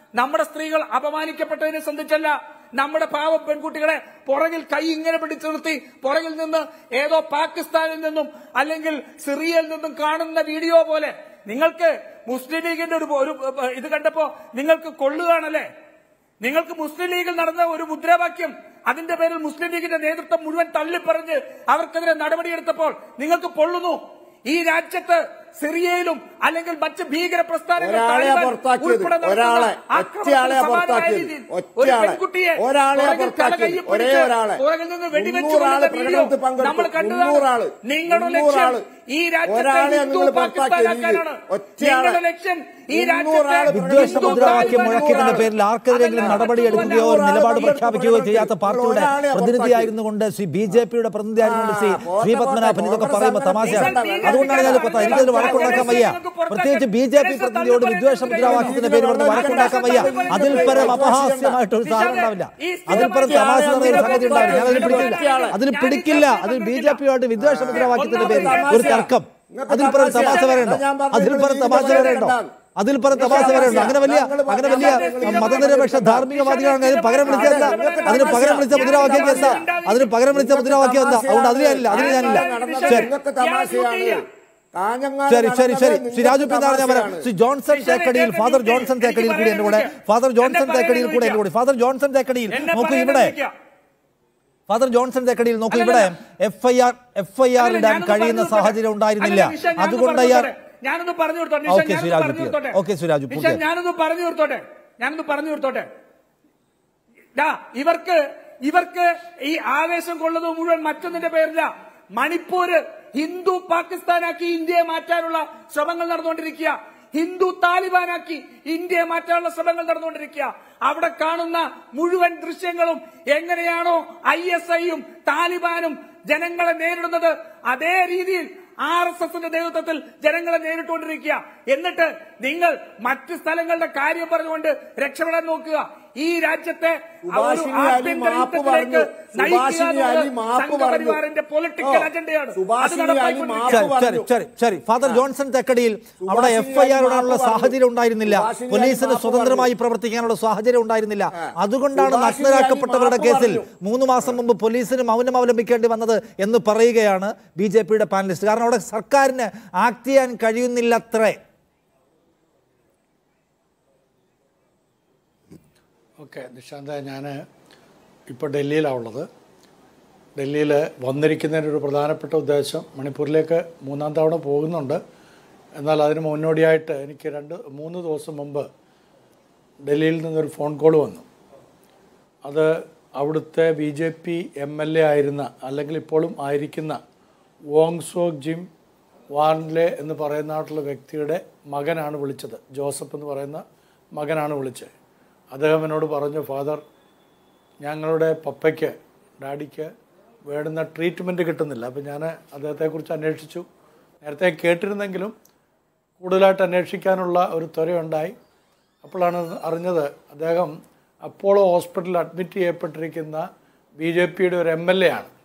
നമ്മുടെ സ്ത്രീകൾ അപമാനിക്കപ്പെട്ടതിനെ സംബന്ധിച്ചല്ല നമ്മുടെ പാവ പെൺകുട്ടികളെ പുറകിൽ കൈ ഇങ്ങനെ പിടിച്ചു നിർത്തി പുറകിൽ നിന്ന് ഏതോ പാകിസ്ഥാനിൽ നിന്നും അല്ലെങ്കിൽ സിറിയയിൽ നിന്നും കാണുന്ന വീഡിയോ പോലെ നിങ്ങൾക്ക് മുസ്ലിം ലീഗിന്റെ ഒരു ഒരു ഇത് കണ്ടപ്പോ നിങ്ങൾക്ക് കൊള്ളുകയാണല്ലേ നിങ്ങൾക്ക് മുസ്ലിം ലീഗിൽ നടന്ന ഒരു മുദ്രാവാക്യം അതിന്റെ പേരിൽ മുസ്ലിം ലീഗിന്റെ നേതൃത്വം മുഴുവൻ തള്ളിപ്പറഞ്ഞ് അവർക്കെതിരെ നടപടിയെടുത്തപ്പോൾ നിങ്ങൾക്ക് പൊള്ളുന്നു ഈ രാജ്യത്ത് സിറിയയിലും അല്ലെങ്കിൽ മറ്റ് ഭീകര പ്രസ്ഥാനങ്ങൾ ഒരാളെയാ താലിബാൻ പുറത്താക്കിയത്. ഉൾപ്പെടെ നടത്തുന്ന ഒരാളെ. ആക്രമണത്തിന് ഒറ്റയാളെയാ സമാനമായ പുറത്താക്കിയത്. രീതിയിൽ ഒരു ഒറ്റയാളെ. പെൺകുട്ടിയെ ഒരാളെയാ പുറകിൽ പുറത്താക്കിയത്. തലകയ്യിൽ ഒരേ പിടിച്ച് ഒരാളെ. പുറകിൽ നിന്ന് വെടിവെച്ച് മുന്നൂറാള് കൊല്ലുന്ന വീഡിയോ പ്രകടനത്തിൽ പങ്കെടുത്തു. നമ്മൾ കണ്ടതാണ് മുന്നൂറാള്. നിങ്ങളുടെ മുന്നൂറാള്. ലക്ഷ്യം ഈ രാജ്യത്തെ ഒരാളെയാ ഹിന്ദു നിങ്ങൾ പുറത്താക്കിയത്. പാകിസ്ഥാനാക്കാനാണ് ഒറ്റയാളെ. നിങ്ങളുടെ ലക്ഷ്യം ഈ മുന്നൂറാള് രാജ്യത്തെ വിദ്വേഷ ഹിന്ദു മുദ്രാവാക്യം താലിബാൻ മുഴക്കിയതിന്റെ പേരിൽ ആർക്കെതിരെങ്കിലും അതല്ല, നടപടി എടുക്കുകയോ ഒരാളെ നിലപാട് പങ്കെടുത്ത പ്രഖ്യാപിക്കുകയോ ചെയ്യാത്ത പ്രകടനത്തിൽ പാർട്ടിയുടെ ഒരാളെ പ്രതിനിധിയായിരുന്നു കൊണ്ട് ശ്രീ ബി ജെ പിയുടെ പ്രതിനിധിയായിരുന്നു ശ്രീ ആ, പോട്ടെ, ശ്രീ പത്മനാഭൻ ഇതൊക്കെ പോട്ടെ, പറയുമ്പോൾ പോട്ടെ, തമാശയാണ് നിങ്ങൾ അതുകൊണ്ടാണ് ഞാൻ കൊത്താ എനിക്കതിൽ വഴക്കുണ്ടാക്കാൻ വയ്യ പ്രത്യേകിച്ച് ബി ജെ പി പ്രതിനിധിയോട് വിദ്വേഷ മുദ്രാവാക്യത്തിന്റെ പേര് പറഞ്ഞ് വഴക്കുണ്ടാക്കാൻ വയ്യ അതിൽ പരം അപഹാസ്യമായിട്ട് ഒരു സാധനം ഉണ്ടാവില്ല അതിൽ പരം തമാശ നിറഞ്ഞ ഒരു സംഗതി ഉണ്ടാവില്ല ഞാൻ അതിൽ പിടിക്കില്ല അതിൽ പിടിക്കില്ല അതിൽ ബി ജെ പിയുമായിട്ട് വിദ്വേഷ മുദ്രാവാക്യത്തിന്റെ പേരിൽ ഒരു തർക്കം അതിൽ പരം തമാശ വരേണ്ടോ അതിൽ പരം തമാശ വരേണ്ടോ അതിൽ പരം തമാശ വരേണ്ടോ അങ്ങനെ വലിയ അങ്ങനെ വലിയ മതനിരപേക്ഷ ധാർമ്മികവാദികളാണ് അതിന് പകരം വിളിച്ചത് എന്താ അതിന് പകരം വിളിച്ച മുദ്രാവാക്യം എന്താ അതിന് പകരം വിളിച്ച മുദ്രാവാക്യം എന്താ അതുകൊണ്ട് അതിൽ ഞാനില്ല അതിൽ ഞാനില്ല ശരി നിങ്ങൾക്ക് തമാശയാണ് കാഞ്ഞങ്ങാട് ശരി ശരി ശരി നടന്നത് ശ്രീ രാജു പി നായർ ഞാൻ പറയാം തമാശയാണ്. ശ്രീ ജോൺസൺ തേക്കടിയിൽ ഫാദർ ജോൺസൺ തേക്കടിയിൽ കൂടി എന്റെ കൂടെ ഫാദർ ജോൺസൺ തേക്കടിയിൽ കൂടെ എന്റെ കൂടെ ഫാദർ ജോൺസൺ തേക്കടിയിൽ എന്നെ നോക്കൂ പറയാൻ ഇവിടെ അനുവദിക്കുക. ഫാദർ ജോൺസൺ തേക്കടിയിൽ നോക്കൂ അല്ലല്ല. ഇവിടെ F I R F I R അല്ല, ഇടാൻ ഞാനൊന്ന് കഴിയുന്ന പറഞ്ഞു സാഹചര്യം കൊടുത്തോട്ടെ. ഉണ്ടായിരുന്നില്ല അല്ല, നിഷ, ഞാനൊന്ന് അതുകൊണ്ട് പറഞ്ഞു അയാൾ കൊടുത്തോട്ടെ. ഞാനൊന്ന് പറഞ്ഞു കൊടുത്തോട്ടെ നിഷ, ഓക്കേ, ഞാനൊന്ന് സുരാജ് പറഞ്ഞു പൂർത്തിയാ. കൊടുത്തോട്ടെ. ഓക്കേ, സുരാജ് നിഷ, പൂർത്തിയാ. ഞാനൊന്ന് പറഞ്ഞു കൊടുത്തോട്ടെ ഞാനൊന്ന് പറഞ്ഞു കൊടുത്തോട്ടെ ദാ, ഇവർക്ക് ഇവർക്ക് ഈ ആവേശം കൊള്ളുന്നത് മുഴുവൻ മറ്റൊന്നിന്റെ പേരില്ല മണിപ്പൂര് ഹിന്ദു പാകിസ്ഥാനാക്കി ഇന്ത്യയെ മാറ്റാനുള്ള ശ്രമങ്ങൾ നടന്നുകൊണ്ടിരിക്കുക ഹിന്ദു താലിബാനാക്കി ഇന്ത്യയെ മാറ്റാനുള്ള ശ്രമങ്ങൾ നടന്നുകൊണ്ടിരിക്കുക അവിടെ കാണുന്ന മുഴുവൻ ദൃശ്യങ്ങളും എങ്ങനെയാണോ ഐ എസ് ഐയും താലിബാനും ജനങ്ങളെ നേരിടുന്നത് അതേ രീതിയിൽ ആർ എസ് എസിന്റെ നേതൃത്വത്തിൽ ജനങ്ങളെ നേരിട്ടുകൊണ്ടിരിക്കുക എന്നിട്ട് നിങ്ങൾ മറ്റ് സ്ഥലങ്ങളുടെ കാര്യം പറഞ്ഞുകൊണ്ട് രക്ഷപ്പെടാൻ നോക്കുക ഈ രാജ്യത്തെ ആ ഒരു സുഭാഷിണി അലി ആഭ്യന്തര മാപ്പ് യുദ്ധത്തിലേക്ക് പറഞ്ഞു. നയിക്കുക സുഭാഷിണി എന്നുള്ളത് അലി മാപ്പ് സംഘപരിവാറിന്റെ പറഞ്ഞു. പൊളിറ്റിക്കൽ ഓ, അജണ്ടയാണ് അത് സുഭാഷിണി അലി നടപ്പായിക്കൊണ്ടിരിക്കുകയാണ്. മാപ്പ് ശരി ശരി ശരി ശരി ഫാദർ ജോൺസൺ തെക്കടിയിൽ അവിടെ സുഭാഷിണി എഫ് ഐ ആർ ഇടാനുള്ള മാപ്പ് സാഹചര്യം ഉണ്ടായിരുന്നില്ല സുഭാഷിണി അലി പോലീസിന് മാപ്പ് സ്വതന്ത്രമായി പ്രവർത്തിക്കാനുള്ള സാഹചര്യം ഉണ്ടായിരുന്നില്ല അതുകൊണ്ടാണ് സുഭാഷിണി അലി നഗ്നരാക്കപ്പെട്ടവരുടെ മാപ്പ് കേസിൽ പറഞ്ഞു. മൂന്ന് മാസം മുമ്പ് പോലീസിന് മൗനം അവലംബിക്കേണ്ടി വന്നത് എന്ന് പറയുകയാണ് ബി ജെ പിയുടെ പാനലിസ്റ്റ് കാരണം അവിടെ സർക്കാരിന് ആക്ട് ചെയ്യാൻ കഴിയുന്നില്ലത്രേ ഓക്കെ നിശാന്ത ഞാൻ ഇപ്പോൾ ഡൽഹിയിലാണ് ഉള്ളത് ഡൽഹിയിൽ വന്നിരിക്കുന്നതിൻ്റെ ഒരു പ്രധാനപ്പെട്ട ഉദ്ദേശം മണിപ്പൂരിലേക്ക് മൂന്നാം തവണ പോകുന്നുണ്ട് എന്നാൽ അതിന് മുന്നോടിയായിട്ട് എനിക്ക് രണ്ട് മൂന്ന് ദിവസം മുമ്പ് ഡൽഹിയിൽ നിന്നൊരു ഫോൺ കോൾ വന്നു അത് അവിടുത്തെ B J P M L A ആയിരുന്ന അല്ലെങ്കിൽ ഇപ്പോഴും ആയിരിക്കുന്ന വോങ് സോക് ജിം വാൻലെ എന്ന് പറയുന്ന ആയിട്ടുള്ള വ്യക്തിയുടെ മകനാണ് വിളിച്ചത് ജോസഫ് എന്ന് പറയുന്ന മകനാണ് വിളിച്ചത് അദ്ദേഹം എന്നോട് പറഞ്ഞു ഫാദർ ഞങ്ങളുടെ പപ്പയ്ക്ക് ഡാഡിക്ക് വേണ്ടുന്ന ട്രീറ്റ്മെൻറ്റ് കിട്ടുന്നില്ല അപ്പോൾ ഞാൻ അദ്ദേഹത്തെക്കുറിച്ച് അന്വേഷിച്ചു നേരത്തെ കേട്ടിരുന്നെങ്കിലും കൂടുതലായിട്ട് അന്വേഷിക്കാനുള്ള ഒരു ത്വരയുണ്ടായി അപ്പോഴാണ് അറിഞ്ഞത് അദ്ദേഹം അപ്പോളോ ഹോസ്പിറ്റലിൽ അഡ്മിറ്റ് ചെയ്യപ്പെട്ടിരിക്കുന്ന ബി ജെ പിയുടെ ഒരു എം എൽ എ ആണ്